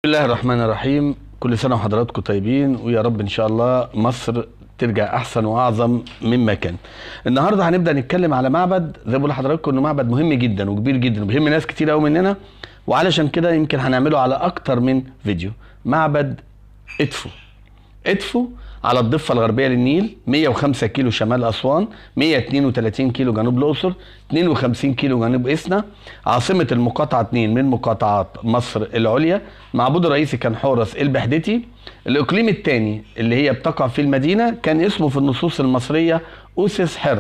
الله الرحمن الرحيم كل سنة وحضراتكم طيبين ويا رب إن شاء الله مصر ترجع أحسن وأعظم مما كان. النهاردة هنبدأ نتكلم على معبد زي ما بقول لحضراتكم إنه معبد مهم جدا وكبير جدا وبيهم ناس كتير أوي مننا وعلشان كده يمكن هنعمله على أكتر من فيديو. معبد إدفو. إدفو على الضفة الغربية للنيل 105 كيلو شمال أسوان 132 كيلو جنوب الأقصر 52 كيلو جنوب إسنا عاصمة المقاطعة 2 من مقاطعات مصر العليا معبود الرئيسي كان حورس البحدتي الإقليم الثاني اللي هي بتقع في المدينة كان اسمه في النصوص المصرية أوسس حر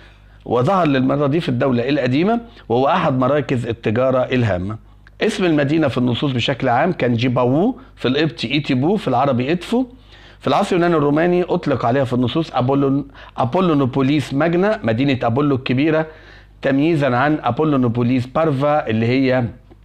وظهر للمرة دي في الدولة القديمة وهو أحد مراكز التجارة الهامة اسم المدينة في النصوص بشكل عام كان جيباوو في القبطي إيتيبو في العربي إدفو في العصر اليوناني الروماني اطلق عليها في النصوص ابولون ابولونوبوليس ماجنا مدينه ابولو الكبيره تمييزا عن ابولونوبوليس بارفا اللي هي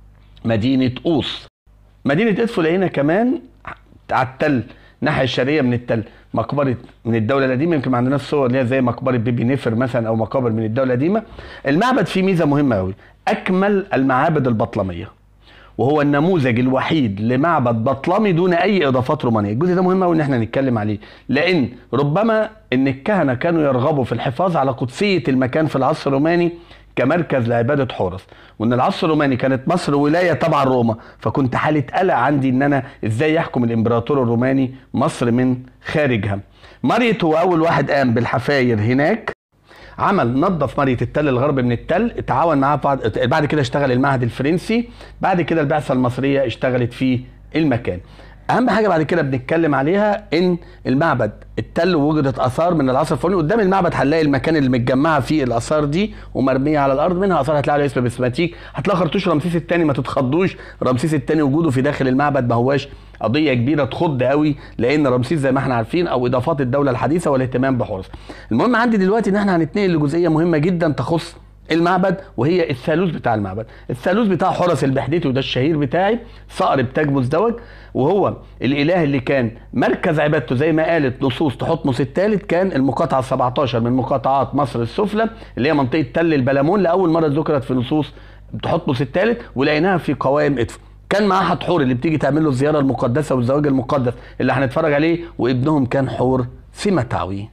مدينه اوس مدينه ادفو لقينا كمان على التل الناحيه الشرقيه من التل مقبره من الدوله القديمه يمكن ما عندناش صور اللي هي زي مقبره بيبي نفر مثلا او مقابر من الدوله القديمه المعبد فيه ميزه مهمه قوي اكمل المعابد البطلميه وهو النموذج الوحيد لمعبد بطلمي دون اي اضافات رومانيه الجزء ده مهم قوي ان احنا نتكلم عليه لان ربما ان الكهنه كانوا يرغبوا في الحفاظ على قدسيه المكان في العصر الروماني كمركز لعباده حورس وان العصر الروماني كانت مصر ولايه تبع روما فكنت حاله قلق عندي ان انا ازاي يحكم الامبراطور الروماني مصر من خارجها ماريت هو اول واحد قام بالحفاير هناك عمل نظف مرية التل الغرب من التل اتعاون معاه بعد, بعد كده اشتغل المعهد الفرنسي بعد كده البعثة المصرية اشتغلت في المكان اهم حاجه بعد كده بنتكلم عليها ان المعبد التل وجدت اثار من العصر الفرعوني قدام المعبد هنلاقي المكان اللي متجمعه فيه الاثار دي ومرميه على الارض منها اثار هتلاقي عليها اسم بسماتيك هتلاقي خرطوش رمسيس الثاني ما تتخضوش رمسيس الثاني وجوده في داخل المعبد ما هواش قضيه كبيره تخض قوي لان رمسيس زي ما احنا عارفين او اضافات الدوله الحديثه والاهتمام بحورس المهم عندي دلوقتي ان احنا هنتنقل لجزئيه مهمه جدا تخص المعبد وهي الثالوث بتاع المعبد الثالوث بتاع حرس البحديتي وده الشهير بتاعي صقر بتاج مزدوج وهو الاله اللي كان مركز عبادته زي ما قالت نصوص تحتمس الثالث كان المقاطعه 17 من مقاطعات مصر السفلى اللي هي منطقه تل البلمون لاول مره ذكرت في نصوص تحتمس الثالث ولقيناها في قوائم ادفو كان معاه حتحور اللي بتيجي تعمل له الزياره المقدسه والزواج المقدس اللي هنتفرج عليه وابنهم كان حور سمتاوي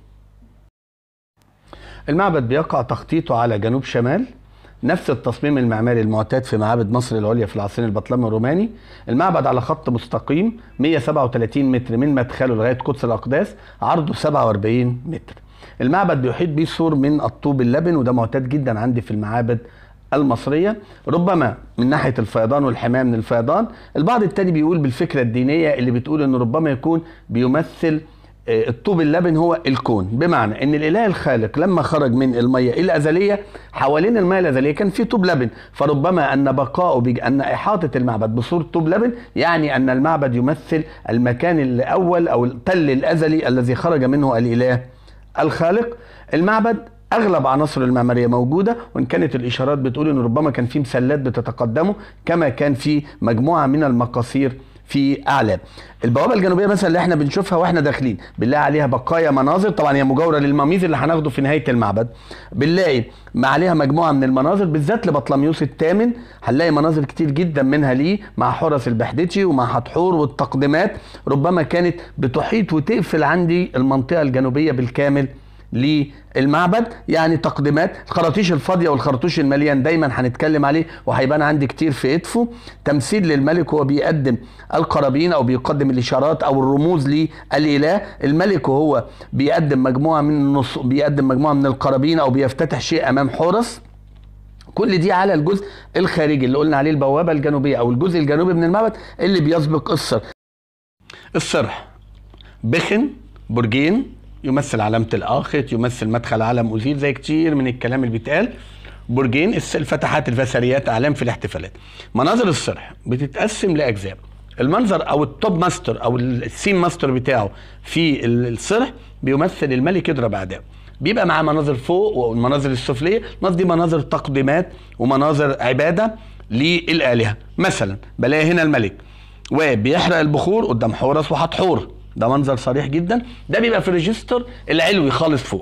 المعبد بيقع تخطيطه على جنوب شمال نفس التصميم المعماري المعتاد في معابد مصر العليا في العصرين البطلمي الروماني المعبد على خط مستقيم 137 متر من مدخله لغايه قدس الاقداس عرضه 47 متر المعبد بيحيط بيه سور من الطوب اللبن وده معتاد جدا عندي في المعابد المصرية ربما من ناحية الفيضان والحماية من الفيضان البعض التاني بيقول بالفكرة الدينية اللي بتقول ان ربما يكون بيمثل الطوب اللبن هو الكون بمعنى ان الاله الخالق لما خرج من الميه الازليه حوالين الميه الازليه كان في طوب لبن فربما ان بقاؤه بج... ان احاطه المعبد بصوره طوب لبن يعني ان المعبد يمثل المكان الاول او التل الازلي الذي خرج منه الاله الخالق المعبد اغلب عناصر المعماريه موجوده وان كانت الاشارات بتقول ان ربما كان في مسلات بتتقدمه كما كان في مجموعه من المقاصير في اعلى البوابه الجنوبيه مثلا اللي احنا بنشوفها واحنا داخلين بنلاقي عليها بقايا مناظر طبعا هي مجاوره للمميز اللي هناخده في نهايه المعبد بنلاقي عليها مجموعه من المناظر بالذات لبطلميوس الثامن هنلاقي مناظر كتير جدا منها ليه مع حرس البحدتي ومع حتحور والتقديمات ربما كانت بتحيط وتقفل عندي المنطقه الجنوبيه بالكامل للمعبد يعني تقديمات الخراطيش الفاضيه والخرطوش المليان دايما هنتكلم عليه وهيبان عندي كتير في ادفو تمثيل للملك هو بيقدم القرابين او بيقدم الاشارات او الرموز للاله الملك وهو بيقدم مجموعه من النص بيقدم مجموعه من القرابين او بيفتتح شيء امام حورس كل دي على الجزء الخارجي اللي قلنا عليه البوابه الجنوبيه او الجزء الجنوبي من المعبد اللي بيسبق الصرح الصرح بخن برجين يمثل علامة الآخت يمثل مدخل علم أوزيل زي كتير من الكلام اللي بيتقال برجين الفتحات الفسريات أعلام في الاحتفالات مناظر الصرح بتتقسم لأجزاء المنظر أو التوب ماستر أو السين ماستر بتاعه في الصرح بيمثل الملك يضرب أعدائه بيبقى معاه مناظر فوق والمناظر السفلية المناظر دي مناظر تقديمات ومناظر عبادة للآلهة مثلا بلاقي هنا الملك وبيحرق البخور قدام حورس وحتحور ده منظر صريح جدا ده بيبقى في الريجستر العلوي خالص فوق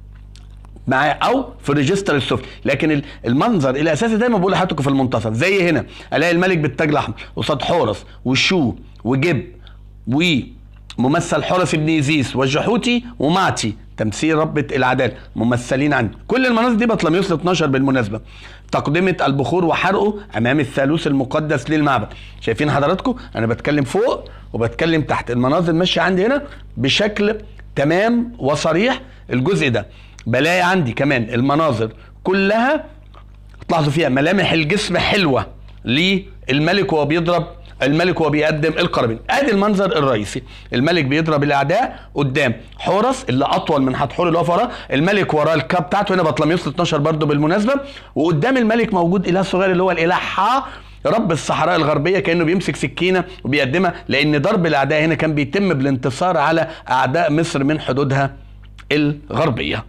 معاه او في الريجستر السفلي لكن المنظر الاساسي دايما بقول لحضراتكم في المنتصف زي هنا الاقي الملك بالتاج الاحمر قصاد حورس والشو وجب وممثل حرس بن يزيس والجحوتي ومعتي تمثيل ربة العدالة ممثلين عندي كل المناظر دي بطلميوس 12 بالمناسبة تقدمة البخور وحرقه أمام الثالوث المقدس للمعبد شايفين حضراتكم أنا بتكلم فوق وبتكلم تحت المناظر ماشية عندي هنا بشكل تمام وصريح الجزء ده بلاقي عندي كمان المناظر كلها تلاحظوا فيها ملامح الجسم حلوة للملك وهو بيضرب الملك وهو بيقدم القرابين ادي المنظر الرئيسي الملك بيضرب الاعداء قدام حورس اللي اطول من حتحور اللي هو وراه الملك وراه الكاب بتاعته هنا بطلميوس 12 برضه بالمناسبه وقدام الملك موجود اله صغير اللي هو الاله حا رب الصحراء الغربيه كانه بيمسك سكينه وبيقدمها لان ضرب الاعداء هنا كان بيتم بالانتصار على اعداء مصر من حدودها الغربيه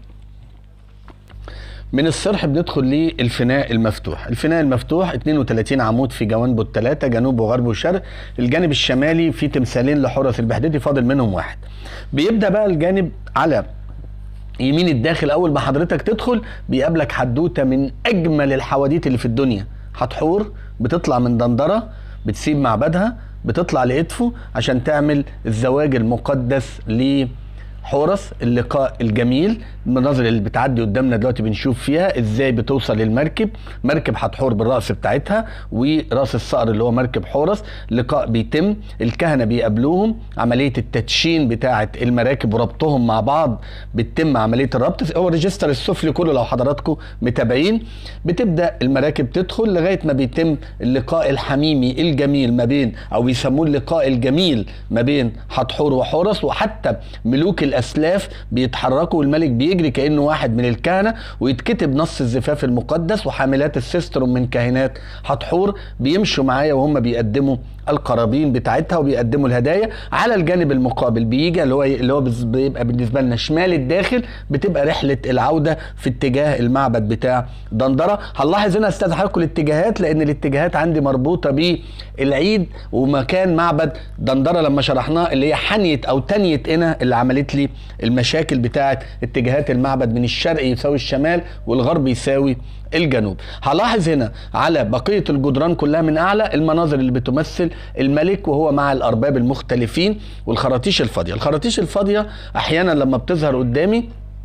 من الصرح بندخل للفناء المفتوح الفناء المفتوح 32 عمود في جوانبه الثلاثه جنوب وغرب وشرق الجانب الشمالي فيه تمثالين لحرس البحديدي فاضل منهم واحد بيبدا بقى الجانب على يمين الداخل اول ما حضرتك تدخل بيقابلك حدوته من اجمل الحواديت اللي في الدنيا حتحور بتطلع من دندره بتسيب معبدها بتطلع لإدفو عشان تعمل الزواج المقدس ل حورس اللقاء الجميل المناظر اللي بتعدي قدامنا دلوقتي بنشوف فيها ازاي بتوصل للمركب مركب هتحور بالراس بتاعتها وراس الصقر اللي هو مركب حورس لقاء بيتم الكهنه بيقابلوهم عمليه التدشين بتاعه المراكب وربطهم مع بعض بتتم عمليه الربط هو الريجستر السفلي كله لو حضراتكم متابعين بتبدا المراكب تدخل لغايه ما بيتم اللقاء الحميمي الجميل ما بين او بيسموه اللقاء الجميل ما بين حتحور وحورس وحتى ملوك الاسلاف بيتحركوا والملك بيجري كانه واحد من الكهنه ويتكتب نص الزفاف المقدس وحاملات السستروم من كاهنات حتحور بيمشوا معايا وهم بيقدموا القرابين بتاعتها وبيقدموا الهدايا على الجانب المقابل بيجي اللي هو اللي هو بيبقى بالنسبه لنا شمال الداخل بتبقى رحله العوده في اتجاه المعبد بتاع دندره هنلاحظ هنا استاذ حضراتكم الاتجاهات لان الاتجاهات عندي مربوطه بالعيد ومكان معبد دندره لما شرحناه اللي هي حنيه او تنيه هنا اللي عملت لي المشاكل بتاعه اتجاهات المعبد من الشرق يساوي الشمال والغرب يساوي الجنوب هلاحظ هنا على بقية الجدران كلها من أعلى المناظر اللي بتمثل الملك وهو مع الأرباب المختلفين والخراطيش الفاضية الخراطيش الفاضية أحيانا لما بتظهر قدامي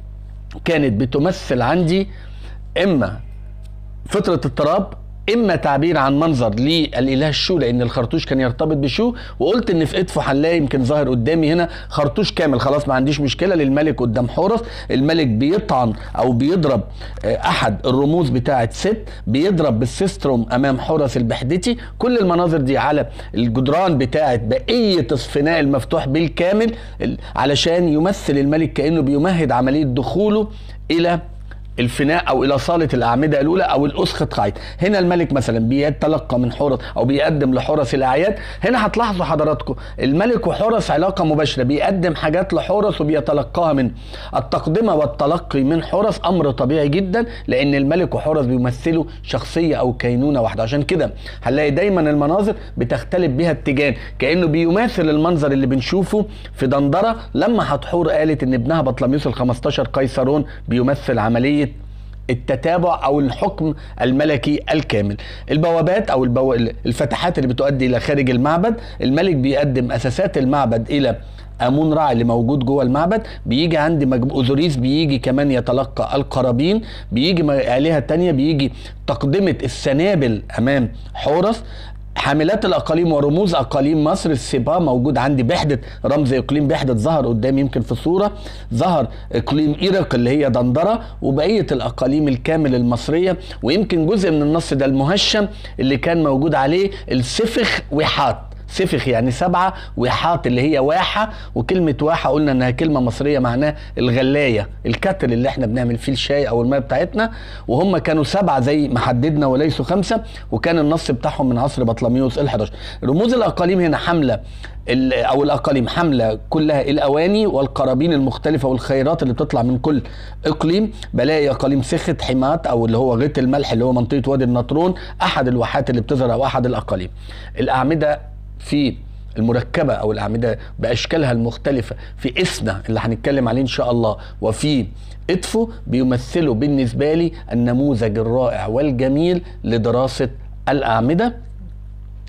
كانت بتمثل عندي إما فطرة اضطراب اما تعبير عن منظر للاله الشو لان الخرطوش كان يرتبط بشو وقلت ان في ادفو هنلاقي يمكن ظاهر قدامي هنا خرطوش كامل خلاص ما عنديش مشكله للملك قدام حورس الملك بيطعن او بيضرب احد الرموز بتاعه ست بيضرب بالسيستروم امام حورس البحدتي كل المناظر دي على الجدران بتاعه بقيه الفناء المفتوح بالكامل علشان يمثل الملك كانه بيمهد عمليه دخوله الى الفناء او الى صاله الاعمده الاولى او الاسخط قاعد هنا الملك مثلا بيتلقى من حرس او بيقدم لحرس الاعياد هنا هتلاحظوا حضراتكم الملك وحرس علاقه مباشره بيقدم حاجات لحرس وبيتلقاها من التقدمه والتلقي من حرس امر طبيعي جدا لان الملك وحرس بيمثلوا شخصيه او كينونه واحده عشان كده هنلاقي دايما المناظر بتختلف بها اتجاه كانه بيماثل المنظر اللي بنشوفه في دندره لما هتحور قالت ان ابنها بطلميوس ال 15 قيصرون بيمثل عمليه التتابع او الحكم الملكي الكامل البوابات او البو... الفتحات اللي بتؤدي الى خارج المعبد الملك بيقدم اساسات المعبد الى امون رع اللي موجود جوه المعبد بيجي عندي مجموع اوزوريس بيجي كمان يتلقى القرابين بيجي آلهة تانية بيجي تقدمة السنابل امام حورس حاملات الاقاليم ورموز اقاليم مصر السبا موجود عندي بحده رمز اقليم بحده ظهر قدامي يمكن في صوره ظهر اقليم ايرق اللي هي دندره وبقيه الاقاليم الكامل المصريه ويمكن جزء من النص ده المهشم اللي كان موجود عليه السفخ وحات سفخ يعني سبعة وحاط اللي هي واحة وكلمة واحة قلنا انها كلمة مصرية معناها الغلاية الكتل اللي احنا بنعمل فيه الشاي او الماء بتاعتنا وهم كانوا سبعة زي ما حددنا وليسوا خمسة وكان النص بتاعهم من عصر بطلميوس ال11 رموز الاقاليم هنا حملة او الاقاليم حمله كلها الاواني والقرابين المختلفه والخيرات اللي بتطلع من كل اقليم بلاقي اقاليم سخت حمات او اللي هو غيط الملح اللي هو منطقه وادي النطرون احد الواحات اللي بتظهر او احد الاقاليم الاعمده في المركبة أو الأعمدة بأشكالها المختلفة في إسنا اللي هنتكلم عليه إن شاء الله وفي إدفو بيمثلوا بالنسبة لي النموذج الرائع والجميل لدراسة الأعمدة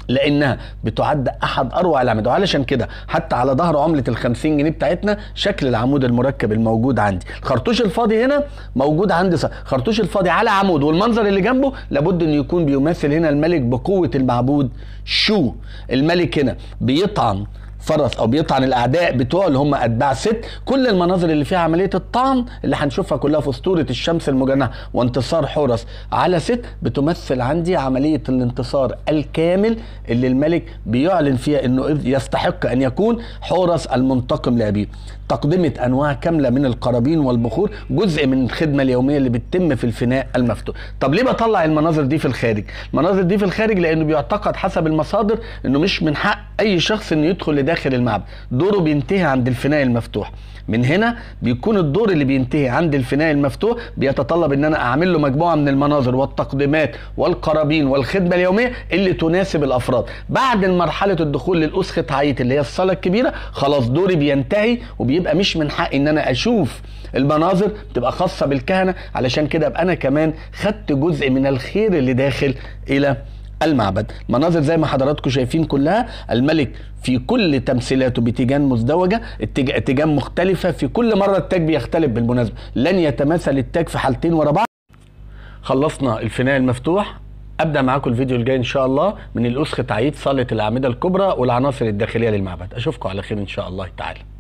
لانها بتعد احد اروع الاعمده وعلشان كده حتى على ظهر عمله ال 50 جنيه بتاعتنا شكل العمود المركب الموجود عندي الخرطوش الفاضي هنا موجود عندي صح. خرطوش الفاضي على عمود والمنظر اللي جنبه لابد انه يكون بيمثل هنا الملك بقوه المعبود شو الملك هنا بيطعن فرس او بيطعن الاعداء بتوعه اللي هم اتباع ست كل المناظر اللي فيها عمليه الطعن اللي هنشوفها كلها في اسطوره الشمس المجنحه وانتصار حورس على ست بتمثل عندي عمليه الانتصار الكامل اللي الملك بيعلن فيها انه يستحق ان يكون حورس المنتقم لابيه تقدمه انواع كامله من القرابين والبخور جزء من الخدمه اليوميه اللي بتتم في الفناء المفتوح طب ليه بطلع المناظر دي في الخارج المناظر دي في الخارج لانه بيعتقد حسب المصادر انه مش من حق اي شخص انه يدخل لداخل المعبد دوره بينتهي عند الفناء المفتوح من هنا بيكون الدور اللي بينتهي عند الفناء المفتوح بيتطلب ان انا اعمل له مجموعه من المناظر والتقديمات والقرابين والخدمه اليوميه اللي تناسب الافراد بعد مرحله الدخول للاسخه عيت اللي هي الصلاه الكبيره خلاص دوري بينتهي وبيبقى مش من حقي ان انا اشوف المناظر بتبقى خاصه بالكهنه علشان كده ابقى انا كمان خدت جزء من الخير اللي داخل الى المعبد مناظر زي ما حضراتكم شايفين كلها الملك في كل تمثيلاته بتيجان مزدوجة اتجان مختلفة في كل مرة التاج بيختلف بالمناسبة لن يتماثل التاج في حالتين ورا بعض خلصنا الفناء المفتوح ابدا معاكم الفيديو الجاي ان شاء الله من الاسخ تعيد صاله الاعمده الكبرى والعناصر الداخليه للمعبد اشوفكم على خير ان شاء الله تعالى